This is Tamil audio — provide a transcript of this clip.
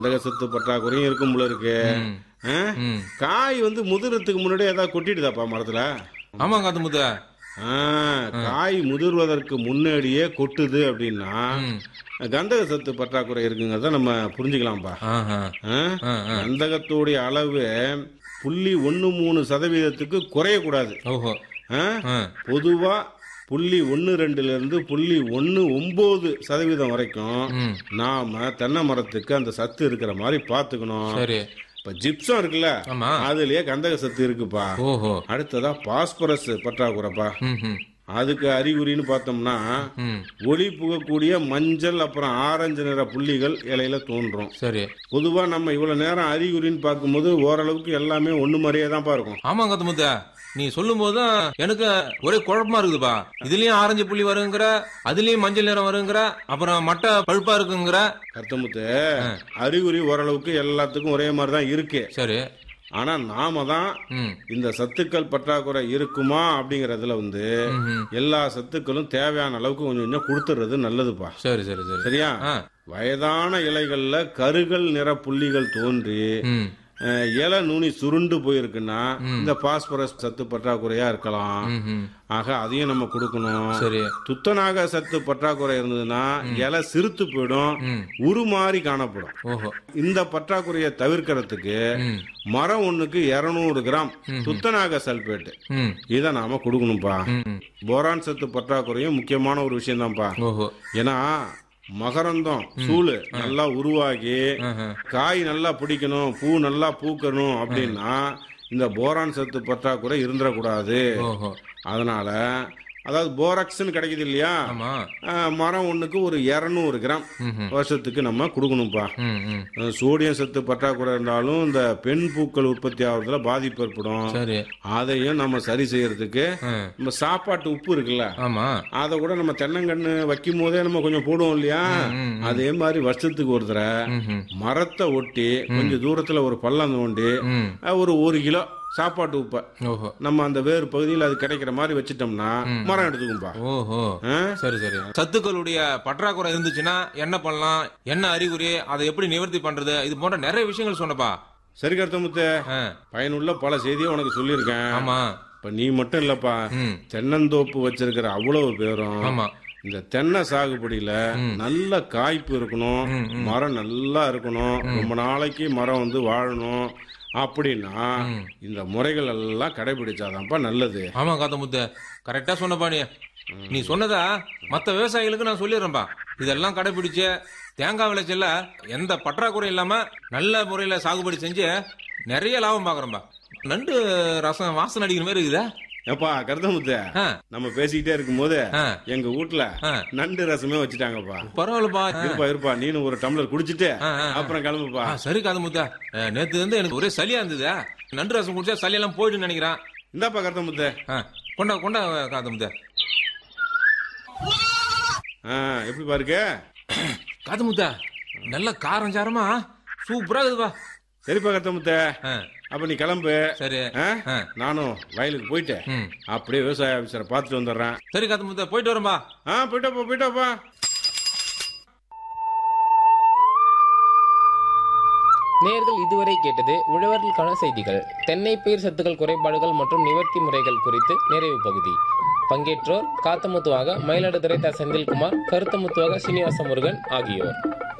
கந்தக சத்து பற்றாக்குறையும் இருக்கும் போல இருக்கு ம். ஆ? ம். காய் வந்து முதிரத்துக்கு முன்னாடி ஏதாவது கொட்டிடுதாப்பா மரத்துல ஆமா காத்து முத்த ஆ, காய் முதிர்வதற்கு முன்னாடியே கொட்டுது அப்படின்னா ம். கந்தக சத்து பற்றாக்குறை இருக்குங்கிறத நம்ம புரிஞ்சுக்கலாம்ப்பா ஆஹா. ஆ? ஆ, ஆ. கந்தகத்தோடைய அளவு புள்ளி ஒன்று மூணு சதவீதத்துக்கு குறையக்கூடாது ஓஹோ ஆ? ஆ. பொதுவா புள்ளி ஒன்று ரெண்டுல இருந்து புள்ளி ஒன்று ஒன்பது சதவீதம் வரைக்கும் ம். நாம தென்னை மரத்துக்கு அந்த சத்து இருக்கிற மாதிரி பார்த்துக்கணும் சரி இப்ப ஜிப்சம் இருக்குல்ல ஆமா அதுலயே கந்தக சத்து இருக்குப்பா ஓஹோ அடுத்ததா பாஸ்பரஸ் பற்றாக்குறைப்பா ம் ம் அதுக்கு அறிகுறின்னு பார்த்தோம்னா ம் ஒளி புகக்கூடிய மஞ்சள் அப்புறம் ஆரஞ்சு நிற புள்ளிகள் இலையில தோன்றும் சரி பொதுவா நம்ம இவ்வளவு நேரம் அறிகுறின்னு பார்க்கும்போது ஓரளவுக்கு எல்லாமே ஒண்ணு மாதிரியே தான்ப்பா இருக்கும் ஆமா காத்து முத்த நீ சொல்லும் போதுதான் எனக்கு ஒரே குழப்பமா இருக்குதுப்பா இதுலயும் ஆரஞ்சு புள்ளி வருங்கிற அதுலயும் மஞ்சள் நிறம் வருங்கிற அப்புறம் மட்டை பழுப்பா இருக்குங்கிற கருத்தமுத்து அறிகுறி ஓரளவுக்கு எல்லாத்துக்கும் ஒரே மாதிரி தான் இருக்கு சரி ஆனா நாம தான் ம் இந்த சத்துக்கள் பற்றாக்குறை இருக்குமா அப்படிங்கறதுல வந்து ம், ம். எல்லா சத்துக்களும் தேவையான அளவுக்கு கொஞ்சம் கொஞ்சம் கொடுத்துறது நல்லதுப்பா சரி சரி சரி சரியா ஆ வயதான இலைகள்ல கருகள் நிற புள்ளிகள் தோன்றி ம் அஹ், இலை நுனி சுருண்டு போயிருக்குன்னா இந்த பாஸ்பரஸ் சத்து பற்றாக்குறையா இருக்கலாம் ம், ம். ஆக அதையும் நம்ம கொடுக்கணும் சரி துத்தநாக சத்து பற்றாக்குறை இருந்ததுன்னா இலை சிறுத்து போயிடும் ம் உருமாறி காணப்படும் ஓஹோ இந்த பற்றாக்குறையை தவிர்க்கிறதுக்கு ம் மரம் ஒண்ணுக்கு 200 கிராம் துத்தநாக சல்பேட் ம் இதை நாம கொடுக்கணும்ப்பா ம், ம். போரான் சத்து பற்றாக்குறையும் முக்கியமான ஒரு விஷயம் தான்ப்பா ஓஹோ ஏன்னா மகரந்தம் சூளு நல்லா உருவாகி ஆஹா. காய் நல்லா பிடிக்கணும் பூ நல்லா பூக்கணும் அப்படின்னா இந்த போரான் சத்து பற்றாக்குறை இருந்துடக்கூடாது ஓஹோ அதனால அதாவது போராக்ஸ்னு கிடைக்குது இல்லையா ஆமா அஹ், மரம் ஒண்ணுக்கு ஒரு 200 கிராம் ம் ம். வருஷத்துக்கு நம்ம கொடுக்கணும்ப்பா ம் ம் அஹ், சோடியம் சத்து பற்றாக்குறை இருந்தாலும் இந்த பெண் பூக்கள் உற்பத்தி ஆகுறதுல பாதிப்பு ஏற்படும் சரி அதையும் நம்ம சரி செய்யறதுக்கு ஆ. நம்ம சாப்பாட்டு உப்பு இருக்குல்ல ஆமா அதை கூட நம்ம தென்னங்கன்று வைக்கும் போதே நம்ம கொஞ்சம் போடுவோம் இல்லையா ம், அதே மாதிரி வருஷத்துக்கு ஒரு தடவை ம் ம் மரத்தை ஒட்டி கொஞ்சம் தூரத்துல ஒரு பள்ளம் தோண்டி ம் அஹ், ஒரு ஒரு கிலோ சாப்பாட்டு உப்பை ஓஹோ நம்ம அந்த வேறு பகுதியில் அது கிடைக்கிற மாதிரி வச்சிட்டோம்னா மரம் எடுத்துக்கும்பா ஓஹோ ஆ? சரி சரி சத்துக்களுடைய பற்றாக்குறை இருந்துச்சுன்னா என்ன பண்ணலாம் என்ன அறிகுறி அதை எப்படி நிவர்த்தி பண்றது இது போன்ற நிறைய விஷயங்கள் சொன்னப்பா சரி கருத்தமுத்து ஆ, பயனுள்ள பல செய்தியை உனக்கு சொல்லியிருக்கேன் ஆமா இப்ப நீ மட்டும் இல்லப்பா ம் தென்னந்தோப்பு வச்சிருக்கிற அவ்வளவு பேரும் ஆமா இந்த தென்னை சாகுபடியில நல்ல காய்ப்பு இருக்கணும் மரம் நல்லா இருக்கணும் ரொம்ப நாளைக்கு மரம் வந்து வாழணும் அப்படின்னா இந்த முறைகள் எல்லாம் கடைபிடிச்சாதான்ப்பா நல்லது ஆமா காத்த முத்து கரெக்டா சொன்னப்பா நீ நீ சொன்னதா மத்த விவசாயிகளுக்கு நான் சொல்லிடுறேன்பா இதெல்லாம் கடைபிடிச்சு தேங்காய் விளைச்சல்ல எந்த பற்றாக்குறை இல்லாம நல்ல முறையில சாகுபடி செஞ்சு நிறைய லாபம் பாக்குறேன்பா நண்டு ரசம் வாசனை அடிக்கிற மாதிரி இருக்குதா ஏப்பா கருத்தமுத்த ஆ, நம்ம பேசிக்கிட்டே இருக்கும்போது ஆ, எங்க வீட்டுல ஆ. நண்டு ரசமே வச்சுட்டாங்கப்பா பரவாயில்லப்பா ஆ, இருப்பா இருப்பா நீனும் ஒரு டம்ளர் குடிச்சிட்டு ஆ, ஆ. அப்புறம் கிளம்புப்பா ஆ, சரி காது முத்தா அஹ், நேத்து வந்து எனக்கு ஒரே சளியா இருந்தது நண்டு ரசம் குடிச்சா சளி எல்லாம் போயிட்டு நினைக்கிறேன் இந்தாப்பா கருத்தமுத்த ஆ, கொண்டா கொண்டா காது முத்தா ஆ, எப்படி பாருக்க காது முத்தா நல்ல காரம் சாரமா சூப்பரா இருக்குதுப்பா சரிப்பா கருத்தமுத்த ஆ, அப்ப நீ கிளம்பு சரி ஆ? ஆ. நானும் வயலுக்கு போயிட்டு ம் அப்படியே விவசாய ஆபீசரை பார்த்துட்டு வந்துடுறேன் சரி காது முத்தா போயிட்டு வரேன்பா ஆ போயிட்டாப்பா போயிட்டாப்பா நேயர்கள் இதுவரை கேட்டது உழவர்களுக்கான செய்திகள் தென்னை பயிர் சத்துக்கள் குறைபாடுகள் மற்றும் நிவர்த்தி முறைகள் குறித்து நிறைவு பகுதி பங்கேற்றோர் காத்தமுத்துவாக மயிலாடுதுறை த செந்தில்குமார் கருத்தமுத்துவாக சீனிவாச முருகன் ஆகியோர்